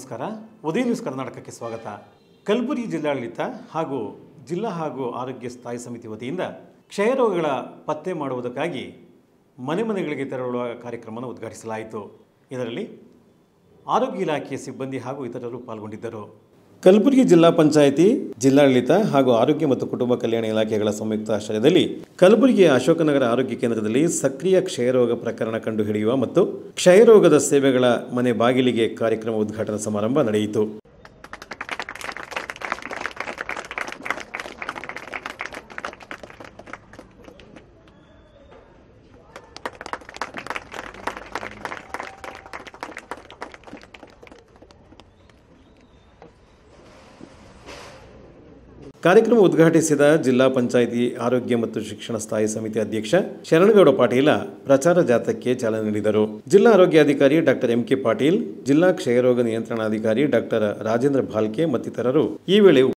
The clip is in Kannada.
ನಮಸ್ಕಾರ ಉದಯ ನ್ಯೂಸ್ ಕರ್ನಾಟಕಕ್ಕೆ ಸ್ವಾಗತ ಕಲಬುರಗಿ ಜಿಲ್ಲಾಡಳಿತ ಹಾಗೂ ಜಿಲ್ಲಾ ಹಾಗೂ ಆರೋಗ್ಯ ಸ್ಥಾಯಿ ಸಮಿತಿ ವತಿಯಿಂದ ಕ್ಷಯರೋಗಗಳ ಪತ್ತೆ ಮಾಡುವುದಕ್ಕಾಗಿ ಮನೆ ಮನೆಗಳಿಗೆ ತೆರಳುವ ಕಾರ್ಯಕ್ರಮವನ್ನು ಉದ್ಘಾಟಿಸಲಾಯಿತು ಇದರಲ್ಲಿ ಆರೋಗ್ಯ ಇಲಾಖೆಯ ಸಿಬ್ಬಂದಿ ಹಾಗೂ ಇತರರು ಪಾಲ್ಗೊಂಡಿದ್ದರು ಕಲಬುರಗಿ ಜಿಲ್ಲಾ ಪಂಚಾಯಿತಿ ಜಿಲ್ಲಾಡಳಿತ ಹಾಗೂ ಆರೋಗ್ಯ ಮತ್ತು ಕುಟುಂಬ ಕಲ್ಯಾಣ ಇಲಾಖೆಗಳ ಸಂಯುಕ್ತ ಆಶ್ರಯದಲ್ಲಿ ಕಲಬುರಗಿಯ ಅಶೋಕನಗರ ಆರೋಗ್ಯ ಕೇಂದ್ರದಲ್ಲಿ ಸಕ್ರಿಯ ಕ್ಷಯರೋಗ ಪ್ರಕರಣ ಕಂಡುಹಿಡಿಯುವ ಮತ್ತು ಕ್ಷಯರೋಗದ ಸೇವೆಗಳ ಮನೆ ಬಾಗಿಲಿಗೆ ಕಾರ್ಯಕ್ರಮ ಉದ್ಘಾಟನಾ ಸಮಾರಂಭ ನಡೆಯಿತು ಕಾರ್ಯಕ್ರಮ ಉದ್ಘಾಟಿಸಿದ ಜಿಲ್ಲಾ ಪಂಚಾಯಿತಿ ಆರೋಗ್ಯ ಮತ್ತು ಶಿಕ್ಷಣ ಸ್ಥಾಯಿ ಸಮಿತಿ ಅಧ್ಯಕ್ಷ ಶರಣಗೌಡ ಪಾಟೀಲ ಪ್ರಚಾರ ಜಾಥಾಕ್ಕೆ ಚಾಲನೆ ನೀಡಿದರು ಜಿಲ್ಲಾ ಆರೋಗ್ಯಾಧಿಕಾರಿ ಡಾಕ್ಟರ್ ಎಂ ಕೆ ಪಾಟೀಲ್ ಜಿಲ್ಲಾ ಕ್ಷಯರೋಗ ನಿಯಂತ್ರಣಾಧಿಕಾರಿ ಡಾಕ್ಟರ್ ರಾಜೇಂದ್ರ ಭಾಲ್ಕೆ ಮತ್ತಿತರರು ಈ ವೇಳೆ